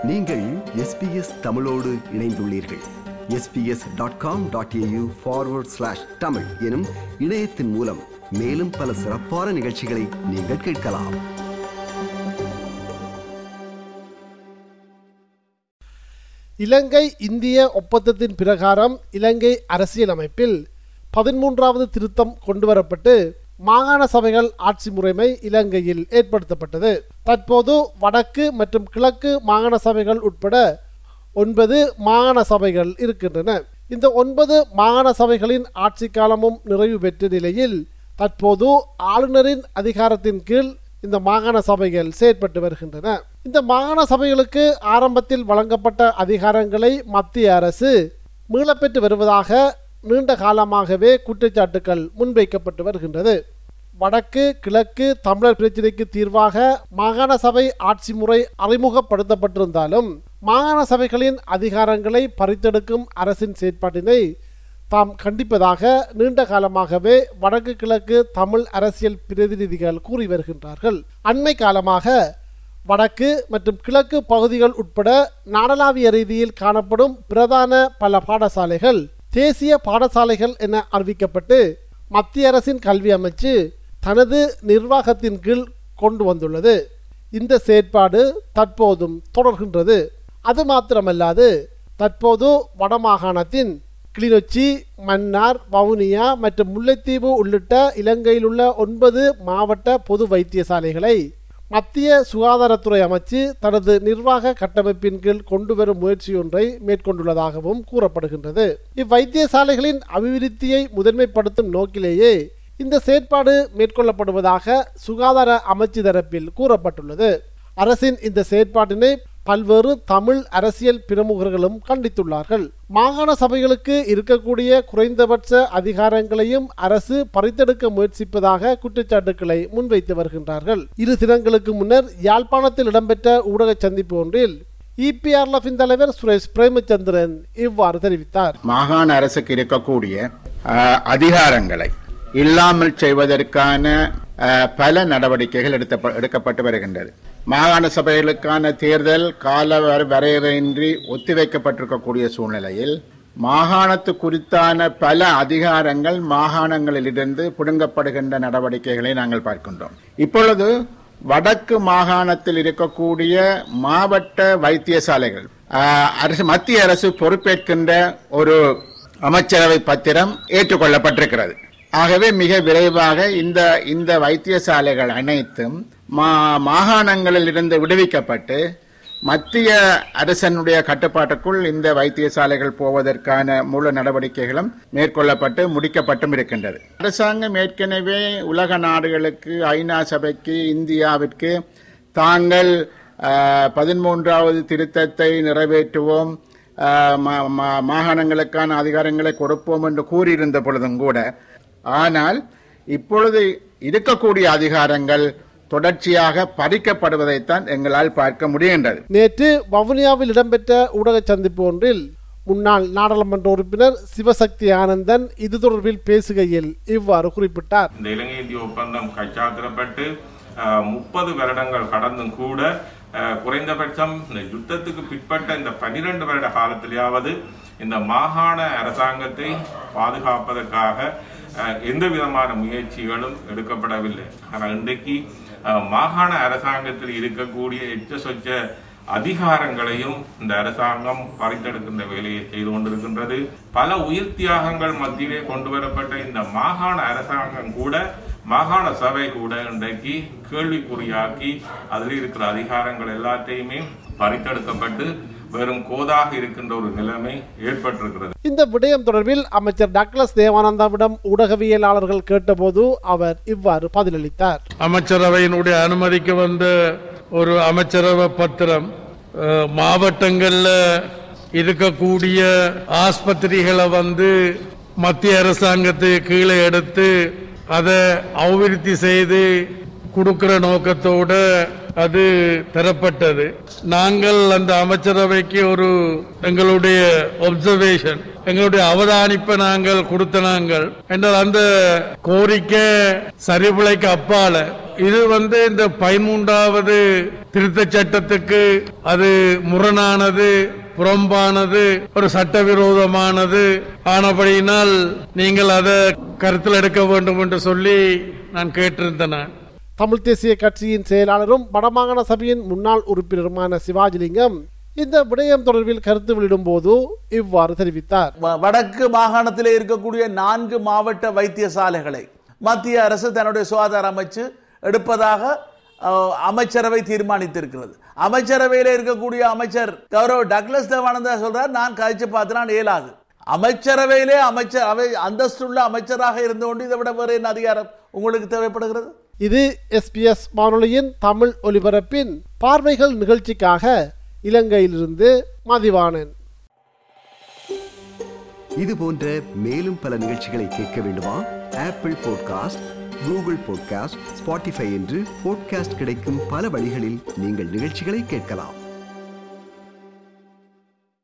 நீங்கள் எஸ்பிஎஸ் தமிழோடு இணைந்துள்ளீர்கள் SBS dot com dot AU forward slash Tamil எனும் இணையத்தின் மூலம் மேலும் பல சிறப்பான நிகழ்ச்சிகளை நீங்கள் கேட்கலாம் இலங்கை இந்திய ஒப்பந்தத்தின் பிரகாரம் இலங்கை அரசியலமைப்பில் பதிமூன்றாவது திருத்தம் கொண்டுவரப்பட்டு மாகாண சபைகள் ஆட்சி முறைமை இலங்கையில் ஏற்படுத்தப்பட்டது தற்போது வடக்கு மற்றும் கிழக்கு மாகாண சபைகள் உட்பட ஒன்பது மாகாண சபைகள் இருக்கின்றன இந்த ஒன்பது மாகாண சபைகளின் ஆட்சி காலமும் நிறைவு பெற்ற நிலையில் தற்போது ஆளுநரின் அதிகாரத்தின் கீழ் இந்த மாகாண சபைகள் செயற்பட்டு வருகின்றன இந்த மாகாண சபைகளுக்கு ஆரம்பத்தில் வழங்கப்பட்ட அதிகாரங்களை மத்திய அரசு மீளப்பெற்று வருவதாக நீண்ட காலமாகவே குற்றச்சாட்டுகள் முன்வைக்கப்பட்டு வருகின்றது வடக்கு கிழக்கு தமிழர் பிரச்சினைக்கு தீர்வாக மாகாண சபை ஆட்சி முறை அறிமுகப்படுத்தப்பட்டிருந்தாலும் மாகாண சபைகளின் அதிகாரங்களை பறித்தெடுக்கும் அரசின் செயற்பாட்டினை தாம் கண்டிப்பதாக நீண்ட காலமாகவே வடக்கு கிழக்கு தமிழ் அரசியல் பிரதிநிதிகள் கூறி வருகின்றார்கள் அண்மை காலமாக வடக்கு மற்றும் கிழக்கு பகுதிகள் உட்பட நாடளாவிய ரீதியில் காணப்படும் பிரதான பல பாடசாலைகள் தேசிய பாடசாலைகள் என அறிவிக்கப்பட்டு மத்திய அரசின் கல்வி அமைச்சு தனது நிர்வாகத்தின் கீழ் கொண்டு வந்துள்ளது இந்த செயற்பாடு தற்போதும் தொடர்கின்றது அது மாத்திரமல்லாது தற்போது வடமாகாணத்தின் கிளிநொச்சி மன்னார் வவுனியா மற்றும் முல்லைத்தீவு உள்ளிட்ட இலங்கையில் உள்ள ஒன்பது மாவட்ட பொது வைத்தியசாலைகளை மத்திய சுகாதாரத்துறை அமைச்சு தனது நிர்வாக கட்டமைப்பின் கீழ் கொண்டு வரும் முயற்சி ஒன்றை மேற்கொண்டுள்ளதாகவும் கூறப்படுகின்றது இவ்வைத்தியசாலைகளின் அபிவிருத்தியை முதன்மைப்படுத்தும் நோக்கிலேயே இந்த செயற்பாடு மேற்கொள்ளப்படுவதாக சுகாதார அமைச்சு தரப்பில் கூறப்பட்டுள்ளது அரசின் இந்த செயற்பாட்டினை பல்வேறு தமிழ் அரசியல் பிரமுகர்களும் கண்டித்துள்ளார்கள் மாகாண சபைகளுக்கு இருக்கக்கூடிய குறைந்தபட்ச அதிகாரங்களையும் அரசு பறித்தெடுக்க முயற்சிப்பதாக குற்றச்சாட்டுக்களை முன்வைத்து வருகின்றார்கள் இரு தினங்களுக்கு முன்னர் யாழ்ப்பாணத்தில் இடம்பெற்ற ஊடக சந்திப்பு ஒன்றில் இபிஆர்எஃபின் தலைவர் சுரேஷ் பிரேமச்சந்திரன் இவ்வாறு தெரிவித்தார் மாகாண அரசுக்கு இருக்கக்கூடிய அஹ், அதிகாரங்களை இல்லாமல் செய்வதற்கான அஹ், பல நடவடிக்கைகள் எடுத்த எடுக்கப்பட்டு வருகின்றது மாகாண சபைகளுக்கான தேர்தல் கால வர- வரையறையின்றி ஒத்திவைக்கப்பட்டிருக்கக்கூடிய சூழ்நிலையில் மாகாணத்து குறித்தான பல அதிகாரங்கள் மாகாணங்களிலிருந்து பிடுங்கப்படுகின்ற நடவடிக்கைகளை நாங்கள் பார்க்கின்றோம் இப்பொழுது வடக்கு மாகாணத்தில் இருக்கக்கூடிய மாவட்ட வைத்தியசாலைகள் ஆஹ், அரசு மத்திய அரசு பொறுப்பேற்கின்ற ஒரு அமைச்சரவை பத்திரம் ஏற்றுக்கொள்ளப்பட்டிருக்கிறது ஆகவே மிக விரைவாக இந்த இந்த வைத்தியசாலைகள் அனைத்தும் மா மாகாணங்களில் இருந்து விடுவிக்கப்பட்டு மத்திய அரசனுடைய கட்டுப்பாட்டுக்குள் இந்த வைத்தியசாலைகள் போவதற்கான முழு நடவடிக்கைகளும் மேற்கொள்ளப்பட்டு முடிக்கப்பட்டும் இருக்கின்றது அரசாங்கம் ஏற்கனவே உலக நாடுகளுக்கு ஐநா சபைக்கு இந்தியாவிற்கு தாங்கள் ஆஹ், பதிமூன்றாவது திருத்தத்தை நிறைவேற்றுவோம் ஆஹ், மா- மா- மாகாணங்களுக்கான அதிகாரங்களை கொடுப்போம் என்று கூறியிருந்த பொழுதும் கூட ஆனால் இப்பொழுது இருக்கக்கூடிய அதிகாரங்கள் தொடர்ச்சியாக பறிக்கப்படுவதைத்தான் எங்களால் பார்க்க முடிகின்றது நேற்று வவுனியாவில் இடம்பெற்ற ஊடக சந்திப்பு ஒன்றில் முன்னாள் நாடாளுமன்ற உறுப்பினர் சிவசக்தி ஆனந்தன் இது தொடர்பில் பேசுகையில் இவ்வாறு குறிப்பிட்டார் இந்த இலங்கை இந்திய ஒப்பந்தம் கைச்சாத்திரப்பட்டு முப்பது வருடங்கள் கடந்தும் கூட அஹ், குறைந்தபட்சம் இந்த யுத்தத்துக்கு பிற்பட்ட இந்த பனிரெண்டு வருட காலத்திலேயாவது இந்த மாகாண அரசாங்கத்தை பாதுகாப்பதற்காக அஹ், எந்த விதமான முயற்சிகளும் எடுக்கப்படவில்லை ஆனால் இன்றைக்கு அஹ், மாகாண அரசாங்கத்தில் இருக்கக்கூடிய எச்ச சொச்ச அதிகாரங்களையும் இந்த அரசாங்கம் பறித்தெடுக்கின்ற வேலையை செய்து கொண்டிருக்கின்றது பல உயிர் தியாகங்கள் மத்தியிலே கொண்டு வரப்பட்ட இந்த மாகாண அரசாங்கம் கூட மாகாண சபை கூட இன்றைக்கு கேள்விக்குறியாக்கி அதில் இருக்கிற அதிகாரங்கள் எல்லாத்தையுமே பறித்தெடுக்கப்பட்டு வெறும் கோதாக இருக்கின்ற ஒரு நிலைமை ஏற்பட்டிருக்கிறது இந்த விடயம் தொடர்பில் அமைச்சர் டக்ளஸ் தேவானந்தாவிடம் ஊடகவியலாளர்கள் கேட்டபோது அவர் இவ்வாறு பதிலளித்தார் அமைச்சரவையினுடைய அனுமதிக்கு வந்த ஒரு அமைச்சரவை பத்திரம் அஹ், மாவட்டங்கள்ல இருக்கக்கூடிய ஆஸ்பத்திரிகளை வந்து மத்திய அரசாங்கத்துக்கு கீழே எடுத்து அதை அபிவிருத்தி செய்து கொடுக்கிற நோக்கத்தோட அது தரப்பட்டது நாங்கள் அந்த அமைச்சரவைக்கு ஒரு எங்களுடைய ஒப்சர்வேஷன் எங்களுடைய அவதானிப்பை நாங்கள் கொடுத்த நாங்கள் என்றால் அந்த கோரிக்கை சரிபிழைக்கு அப்பால இது வந்து இந்த பதிமூன்றாவது திருத்த சட்டத்துக்கு அது முரணானது புறம்பானது ஒரு சட்டவிரோதமானது ஆனபடியினால் நீங்கள் அதை கருத்தில் எடுக்க வேண்டும் என்று சொல்லி நான் கேட்டிருந்தேன் நான். தமிழ் தேசிய கட்சியின் செயலாளரும் வடமாகாண சபையின் முன்னாள் உறுப்பினருமான சிவாஜிலிங்கம் இந்த விடயம் தொடர்பில் கருத்து வெளியிடும் போது இவ்வாறு தெரிவித்தார் வ- வடக்கு மாகாணத்திலே இருக்கக்கூடிய நான்கு மாவட்ட வைத்தியசாலைகளை மத்திய அரசு தன்னுடைய சுகாதார அமைச்சு எடுப்பதாக அஹ், அமைச்சரவை தீர்மானித்திருக்கிறது அமைச்சரவையில் இருக்கக்கூடிய அமைச்சர் கௌரவ டக்ளஸ் தேவானந்தா சொல்றார் நான் கழிச்சு பார்த்தினான் இயலாது அமைச்சரவையிலே அமைச்சர் அவை அந்தஸ்துள்ள அமைச்சராக இருந்து கொண்டு இதை விட வேறு என்ன அதிகாரம் உங்களுக்கு தேவைப்படுகிறது இது எஸ்பிஎஸ் வானொலியின் தமிழ் ஒலிபரப்பின் பார்வைகள் நிகழ்ச்சிக்காக இலங்கையிலிருந்து மதிவாணன் இது போன்ற மேலும் பல நிகழ்ச்சிகளை கேட்க வேண்டுமா Apple podcast Google podcast Spotify என்று பாட்காஸ்ட் கிடைக்கும் பல வழிகளில் நீங்கள் நிகழ்ச்சிகளை கேட்கலாம்